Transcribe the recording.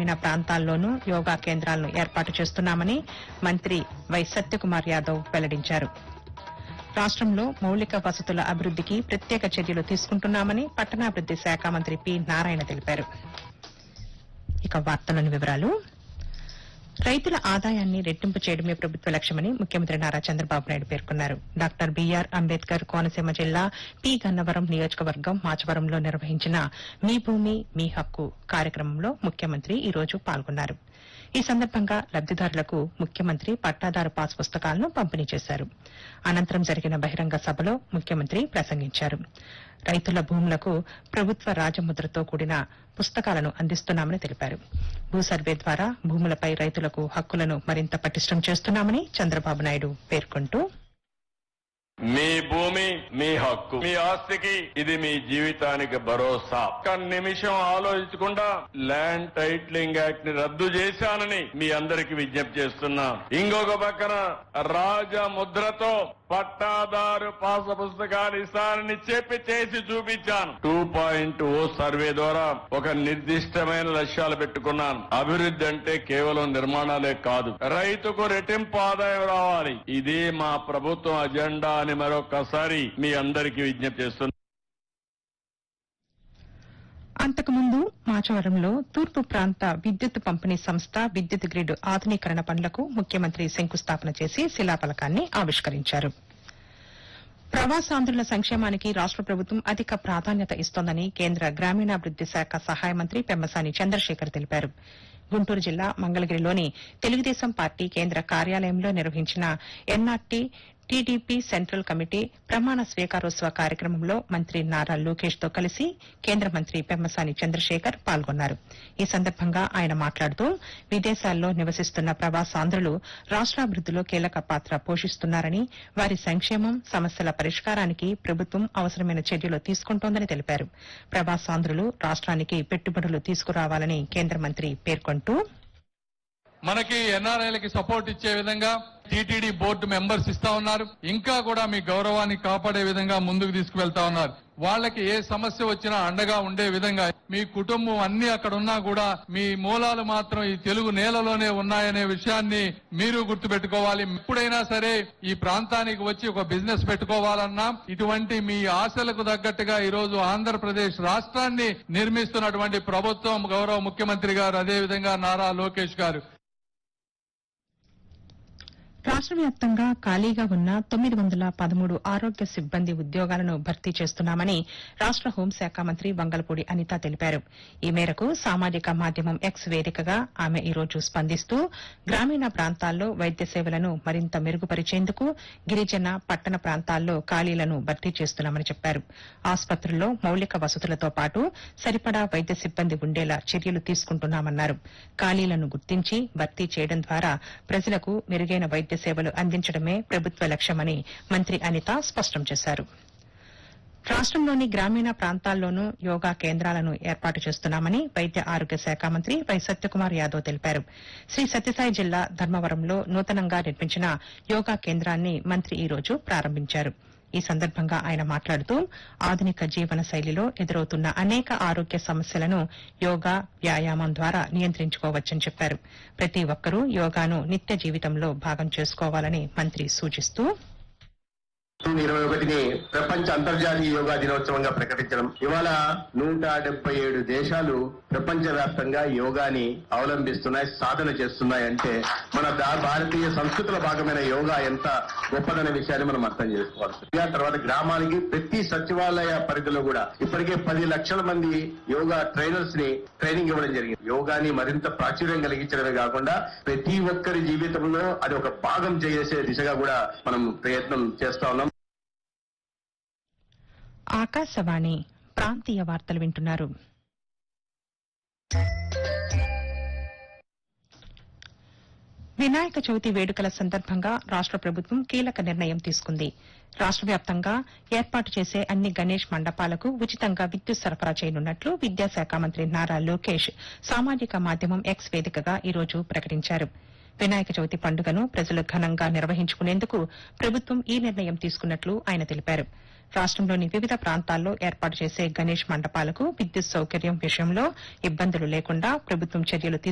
గ్రామీణ ప్రాంతాల్లోనూ యోగా కేంద్రాలను ఏర్పాటు చేస్తున్నామని మంత్రి వై సత్యకుమార్ యాదవ్ వెల్లడించారు రాష్ట్రంలో మౌలిక వసతుల అభివృద్దికి ప్రత్యేక చర్యలు తీసుకుంటున్నామని పట్టణాభివృద్ది శాఖ మంత్రి పి నారాయణ తెలిపారు ఇక వార్తలోని వివరాలు రైతుల ఆదాయాన్ని రెట్టింపు చేయడమే ప్రభుత్వ లక్ష్యమని ముఖ్యమంత్రి నారా చంద్రబాబు నాయుడు పేర్కొన్నారు డాక్టర్ బీఆర్ అంబేద్కర్ కోనసీమ జిల్లా పి గన్నవరం నియోజకవర్గం మాచవరంలో నిర్వహించిన మీ భూమి మీ హక్కు కార్యక్రమంలో ముఖ్యమంత్రి ఈ రోజు పాల్గొన్నారు ఈ సందర్భంగా లబ్దిదారులకు ముఖ్యమంత్రి పట్టాదారు పాస్ పుస్తకాలను పంపిణీ చేశారు అనంతరం జరిగిన బహిరంగ సభలో ముఖ్యమంత్రి ప్రసంగించారు రైతుల భూములకు ప్రభుత్వ రాజముద్రతో కూడిన పుస్తకాలను అందిస్తున్నామని తెలిపారు భూ సర్వే ద్వారా భూములపై రైతులకు హక్కులను మరింత పటిష్టం చేస్తున్నామని చంద్రబాబు నాయుడు పేర్కొంటూ మీ భూమి మీ హక్కు మీ ఆస్తికి ఇది మీ జీవితానికి భరోసా ఒక్క నిమిషం ఆలోచించకుండా ల్యాండ్ టైటిలింగ్ యాక్ట్ ని రద్దు చేశానని మీ అందరికి విజ్ఞప్తి చేస్తున్నా ఇంకొక పక్కన రాజముద్రతో పట్టాదారు పాస పుస్తకాలు ఇస్తానని చెప్పి చేసి చూపించాను టూ పాయింట్ ఓ సర్వే ద్వారా ఒక నిర్దిష్టమైన లక్ష్యాలు పెట్టుకున్నాను అభివృద్ధి అంటే కేవలం నిర్మాణాలే కాదు రైతుకు రెట్టింపు ఆదాయం రావాలి ఇదే మా ప్రభుత్వం అజెండా అని మరొకసారి మీ అందరికీ విజ్ఞప్తి చేస్తున్నాను అంతకుముందు మాచవరంలో తూర్పు ప్రాంత విద్యుత్ పంపిణీ సంస్థ విద్యుత్ గ్రిడ్ ఆధునీకరణ పనులకు ముఖ్యమంత్రి శంకుస్థాపన చేసి శిలాఫలకాన్ని ఆవిష్కరించారు ప్రవాసాంధ్రుల సంక్షేమానికి రాష్ట ప్రభుత్వం అధిక ప్రాధాన్యత ఇస్తోందని కేంద్ర గ్రామీణాభివృద్ది శాఖ సహాయ మంత్రి పెమ్మసాని చంద్రశేఖర్ తెలిపారు గుంటూరు జిల్లా మంగళగిరిలోని తెలుగుదేశం పార్టీ కేంద్ర కార్యాలయంలో నిర్వహించిన ఎన్ఆర్టీ టీడీపీ సెంట్రల్ కమిటీ ప్రమాణ స్వీకారోత్సవ కార్యక్రమంలో మంత్రి నారా లోకేష్ తో కలిసి కేంద్ర మంత్రి పెమ్మసాని చంద్రశేఖర్ పాల్గొన్నారు ఈ సందర్భంగా ఆయన మాట్లాడుతూ విదేశాల్లో నివసిస్తున్న ప్రవాసాంధ్రులు రాష్ట్రాభివృద్దిలో కీలక పాత్ర పోషిస్తున్నారని వారి సంక్షేమం సమస్యల పరిష్కారానికి ప్రభుత్వం అవసరమైన చర్యలు తీసుకుంటోందని తెలిపారు ప్రవాసాంధ్రులు రాష్ట్రానికి పెట్టుబడులు తీసుకురావాలని కేంద్ర మంత్రి పేర్కొంటూ మనకి ఎన్ఆర్ఐలకి సపోర్ట్ ఇచ్చే విధంగా టీటీడీ బోర్డు మెంబర్స్ ఇస్తా ఉన్నారు ఇంకా కూడా మీ గౌరవాన్ని కాపాడే విధంగా ముందుకు తీసుకువెళ్తా ఉన్నారు వాళ్ళకి ఏ సమస్య వచ్చినా అండగా ఉండే విధంగా మీ కుటుంబం అన్ని అక్కడ ఉన్నా కూడా మీ మూలాలు మాత్రం ఈ తెలుగు నేలలోనే ఉన్నాయనే విషయాన్ని మీరు గుర్తుపెట్టుకోవాలి ఎప్పుడైనా సరే ఈ ప్రాంతానికి వచ్చి ఒక బిజినెస్ పెట్టుకోవాలన్నా ఇటువంటి మీ ఆశలకు తగ్గట్టుగా ఈ రోజు ఆంధ్రప్రదేశ్ రాష్ట్రాన్ని నిర్మిస్తున్నటువంటి ప్రభుత్వం గౌరవ ముఖ్యమంత్రి గారు అదేవిధంగా నారా లోకేష్ గారు రాష్ట్ర వ్యాప్తంగా ఖాళీగా ఉన్న తొమ్మిది వందల పదమూడు ఆరోగ్య సిబ్బంది ఉద్యోగాలను భర్తీ చేస్తున్నామని రాష్ట్ర హోంశాఖ మంత్రి వంగలపూడి అనిత తెలిపారు ఈ మేరకు సామాజిక మాధ్యమం ఎక్స్ వేదికగా ఆమె ఈ రోజు స్పందిస్తూ గ్రామీణ ప్రాంతాల్లో వైద్య సేవలను మరింత మెరుగుపరిచేందుకు గిరిజన పట్టణ ప్రాంతాల్లో ఖాళీలను భర్తీ చేస్తున్నామని చెప్పారు ఆసుపత్రుల్లో మౌలిక వసతులతో పాటు సరిపడా వైద్య సిబ్బంది ఉండేలా చర్యలు తీసుకుంటున్నామన్నారు ఖాళీలను గుర్తించి భర్తీ చేయడం ద్వారా ప్రజలకు మెరుగైన వైద్య సేవలు అందించడమే ప్రభుత్వ లక్ష్యమని మంత్రి అనిత స్పష్టం చేశారు రాష్ట్రంలోని గ్రామీణ ప్రాంతాల్లోనూ యోగా కేంద్రాలను ఏర్పాటు చేస్తున్నామని వైద్య ఆరోగ్య శాఖ మంత్రి వై సత్యకుమార్ యాదవ్ తెలిపారు శ్రీ సత్యసాయి జిల్లా ధర్మవరంలో నూతనంగా నిర్మించిన యోగా కేంద్రాన్ని మంత్రి ఈ రోజు ప్రారంభించారు ఈ సందర్భంగా ఆయన మాట్లాడుతూ ఆధునిక జీవన శైలిలో ఎదురవుతున్న అనేక ఆరోగ్య సమస్యలను యోగా వ్యాయామం ద్వారా నియంత్రించుకోవచ్చని చెప్పారు ప్రతి ఒక్కరూ యోగాను నిత్య జీవితంలో భాగం చేసుకోవాలని మంత్రి సూచిస్తూ జూన్ ఇరవై ఒకటిని ప్రపంచ అంతర్జాతీయ యోగా దినోత్సవంగా ప్రకటించడం ఇవాళ నూట డెబ్బై ఏడు దేశాలు ప్రపంచ వ్యాప్తంగా యోగాని అవలంబిస్తున్నాయి సాధన చేస్తున్నాయి అంటే మన దా- భారతీయ సంస్కృతిలో భాగమైన యోగా ఎంత గొప్పదనే విషయాన్ని మనం అర్థం చేసుకోవాలి ఇక తర్వాత గ్రామానికి ప్రతి సచివాలయ పరిధిలో కూడా ఇప్పటికే పది లక్షల మంది యోగా ట్రైనర్స్ ని ట్రైనింగ్ ఇవ్వడం జరిగింది యోగాని మరింత ప్రాచుర్యం కలిగించడమే కాకుండా ప్రతి ఒక్కరి జీవితంలో అది ఒక భాగం చేసే దిశగా కూడా మనం ప్రయత్నం చేస్తా ఉన్నాం ఆకాశవాణి ప్రాంతీయ వార్తలు వింటున్నారు వినాయక చవితి వేడుకల సందర్భంగా రాష్ట ప్రభుత్వం కీలక నిర్ణయం తీసుకుంది రాష్ట వ్యాప్తంగా ఏర్పాటు చేసే అన్ని గణేష్ మండపాలకు ఉచితంగా విద్యుత్ సరఫరా చేయనున్నట్లు విద్యాశాఖ మంత్రి నారా లోకేష్ సామాజిక మాధ్యమం ఎక్స్ వేదికగా ఈ రోజు ప్రకటించారు వినాయక చవితి పండుగను ప్రజలు ఘనంగా నిర్వహించుకునేందుకు ప్రభుత్వం ఈ నిర్ణయం తీసుకున్నట్లు ఆయన తెలిపారు రాష్టంలోని వివిధ ప్రాంతాల్లో ఏర్పాటు చేసే గణేష్ మండపాలకు విద్యుత్ సౌకర్యం విషయంలో ఇబ్బందులు లేకుండా ప్రభుత్వం చర్యలు